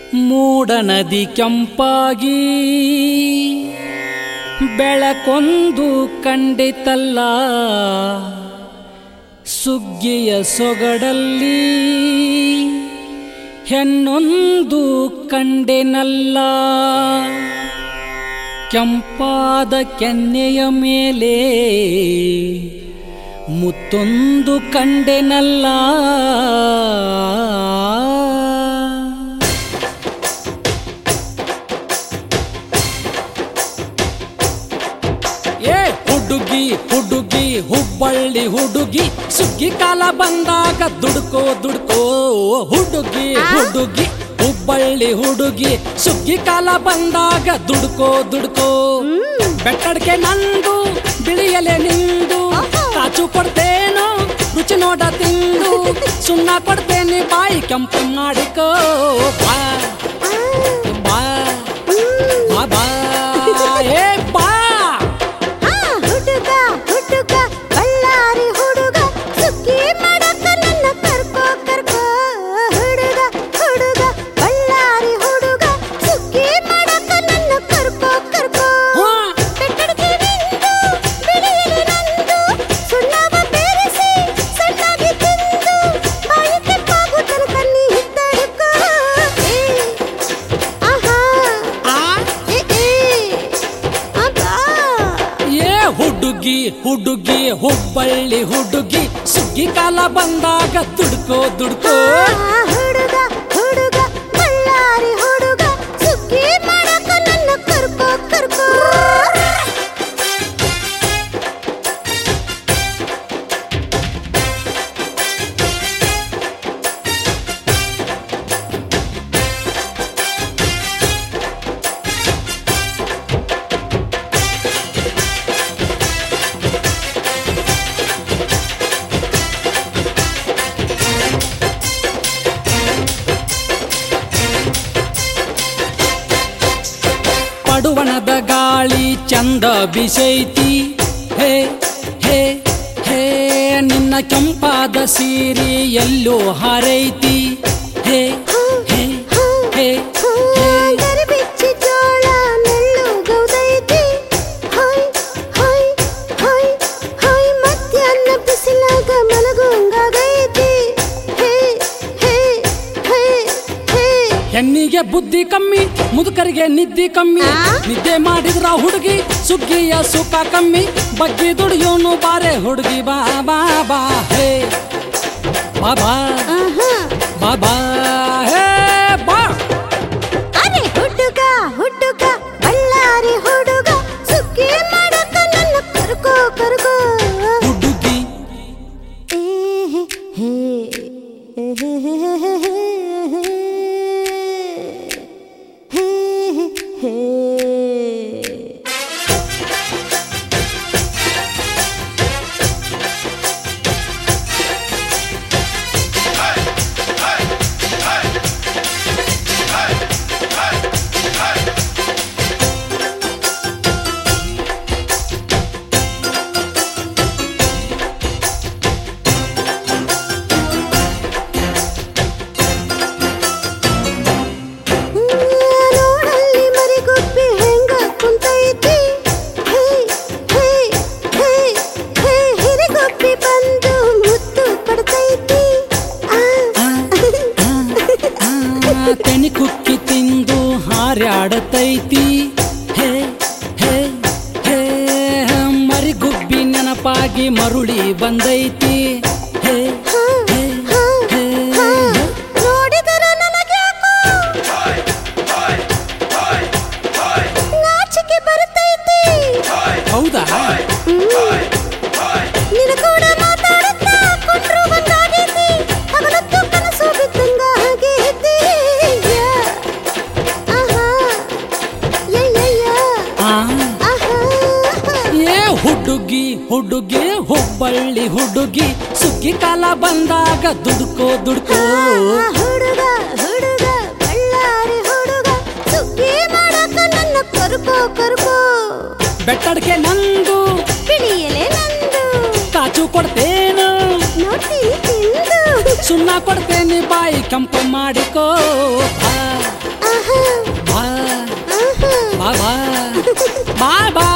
ಮೂಡನದಿ ಕೆಂಪಾಗಿ ಬೆಳಕೊಂದು ಕಂಡಿತಲ್ಲ ಸುಗ್ಗಿಯ ಸೊಗಡಲ್ಲಿ ಹೆಣ್ಣೊಂದು ಕಂಡೆನಲ್ಲ ಕೆಂಪಾದ ಕೆನ್ನೆಯ ಮೇಲೆ ಮುತ್ತೊಂದು ಕಂಡೆನಲ್ಲ ಏ ಹುಡುಗಿ ಹುಡುಗಿ ಹುಬ್ಬಳ್ಳಿ ಹುಡುಗಿ ಸುಗ್ಗಿ ಕಾಲ ಬಂದಾಗ ದುಡ್ಕೋ ದುಡ್ಕೋ ಹುಡುಗಿ ಹುಡುಗಿ ಹುಬ್ಬಳ್ಳಿ ಹುಡುಗಿ ಸುಗ್ಗಿ ಕಾಲ ಬಂದಾಗ ದುಡ್ಕೋ ದುಡ್ಕೋ ಬೆಟ್ಟಡ್ಕೆ ನಂದು ಬಿಳಿಯಲೆ ನಿಂದು ಕಾಚು ಕೊಡ್ತೇನು ರುಚಿ ನೋಡ ತಿಂದು ಸುಣ್ಣ ಕೊಡ್ತೇನೆ ಬಾಯಿ ಕೆಂಪು ಮಾಡಿಕೋ ಬಾ ಬಾ ಬಾ ಬಾ ಏ ಬಾ ಆ ಹುಡುಗ ಹುಡುಗ ಬಳ್ಳಾರಿ ಹುಡುಗ ಸುಗ್ಗಿ ಮಾಡಕ ನನ್ನ ಕರ್ಕೋ ಕರ್ಕೋ ಹುಡುಗ ಹುಡುಗ ಬಳ್ಳಾರಿ ಹುಡುಗ ಸುಗ್ಗಿ ಮಾಡಕ ನನ್ನ ಕರ್ಕೋ ಕರ್ಕೋ ಹಾ. ಬೆಟ್ಟಡಿಗೆ ನಿಂದು ಬಿಳಿಯಲಿ ನಂದು ಸುಣ್ಣವ ಬೆರೆಸಿ ಸಣ್ಣಗೆ ತಿಂದು ಬಾಯಿಗೆ ಪಾಗು ತನಕ ನೀ ತಡ್ಕೋ ಏ ಆಹಾ ಏ ಏ ಅಬ್ಬಾ ಏ ಹುಡುಗಿ ಹುಡುಗಿ ಹುಬ್ಬಳ್ಳಿ ಹುಡುಗಿ ಸುಗ್ಗಿ ಕಾಲ ಬಂದಾಗ ದುಡ್ಕೋ ದುಡ್ಕೋ ಆ ಹುಡುಗ ಹುಡುಗ ಬಳ್ಳಾರಿ ಹುಡುಗ ಸುಗ್ಗಿ ಮಾಡಕ ನನ್ನ ಕರ್ಕೋ ಕರ್ಕೋ ಪಡುವಣದ ಗಾಳಿ ಚಂದ ಬಿಸೈತಿ ಹೇ ಹೇ ಹೇ ನಿನ್ನ ಕೆಂಪಾದ ಸೀರೆ ಎಲ್ಲೋ ಹಾರೈತಿ ಹೇ ಹೇ ಹೇ ಹೇ ಗರಿ ಬಿಚ್ಚಿ ಜೋಳ ನೆಲ್ಲು ಗೌದೈತಿ ಹಾಯ್ ಹಾಯ್ ಹಾಯ್ ಹಾಯ್ ಮಧ್ಯಾಹ್ನ ಬಿಸಿಲಾಗ ಮಲಗುಂಗಾಗೈತಿ ಹೇ ಹೇ ಹೇ ಹೇ ಹೆಣ್ಣಿಗೆ ಬುದ್ಧಿ ಕಮ್ಮಿ ಮುದುಕರಿಗೆ ನಿದ್ದಿ ಕಮ್ಮಿ ಆ? ನಿದ್ದೆ ಮಾಡಿದ್ರ ಹುಡುಗಿ ಸುಗ್ಗಿಯ ಸುಖ ಕಮ್ಮಿ ಬಗ್ಗಿ ದುಡಿಯೋನು ಬಾರೆ ಹುಡುಗಿ ಬಾ ಬಾ ಬಾ ಹೇ ಬಾ ಬಾ ಆಹಾ ಬಾ ಬಾ ಹೇ ಬಾ ಅರೆ ಹುಡುಗ ಹುಡುಗ ಬಳ್ಳಾರಿ ಹುಡುಗ ಸುಗ್ಗಿ ಮಾಡಕ ನನ್ನ ಕರ್ಕೋ ಕರ್ಕೋ ಹುಡುಗಿ ಏ ಹೇ ಹೇ ಹೇ ಹೇ ನೋಡಲ್ಲಿ ಮರಿಗುಬ್ಬಿ ಹೆಂಗ ಕುಂತೈತಿ ಹೇ ಹೇ ಹೇ ಹೇ ಹಿರಿಗುಬ್ಬಿ ಬಂದು ಮುತ್ತು ಕೊಡ್ತೈತಿ ಆ ಆ, ತೆನಿ ಕುಕ್ಕಿ ತಿಂದು ಹಾರ್ಯಾಡತೈತಿ ಹೇ ಹೇ ಹೇ ಮರಿಗುಬ್ಬಿ ನೆನಪಾಗಿ ಮರುಳಿ ಬಂದೈತಿ ಹೇ ಹೇ ಹೇ ನೋಡಿದರ ನನಗ್ಯಾಕೋ ನಾಚಿಕೆ ಬರ್ತೈತಿ ಹೌದಾ ನಿನ್ನ ಕೂಡ ಮಾತಾಡುತ್ತಾ ಕುಂಡ್ರು ಬಂದಾಗೈತಿ ಹಗಲತ್ತು ಕನಸು ಬಿದ್ದಂಗ ಆಗೈತಿ ಯಾ. ಆಹಾ ಯಯ್ಯಯ್ಯ. ಆ ಆಹಾ ಏ ಹುಡುಗಿ ಹುಡುಗಿ ಹುಬ್ಬಳ್ಳಿ ಹುಡುಗಿ ಸುಗ್ಗಿ ಕಾಲ ಬಂದಾಗ ದುಡ್ಕೋ ದುಡ್ಕೋ ಆ ಹುಡುಗ ಹುಡುಗ ಬಳ್ಳಾರಿ ಹುಡುಗ ಸುಗ್ಗಿ ಮಾಡಕ ನನ್ನ ಕರ್ಕೋ ಕರ್ಕೋ ಬೆಟ್ಟಡ್ಕೆ ನಂದು ಬಿಳಿಯಲೆ ನಂದು ಕಾಚು ಕೊಡ್ತೇನು ನೋಡ್ತೀನಿ ತಿಂದು ಸುಣ್ಣ ಕೊಡ್ತೇನೆ ಬಾಯಿ ಕಂಪು ಮಾಡಿಕೋ ಬಾ ಆ ಆಹಾ ಬಾ ಆಹಾ ಬಾ ಬಾ ಬಾಯ್ ಬಾಯ್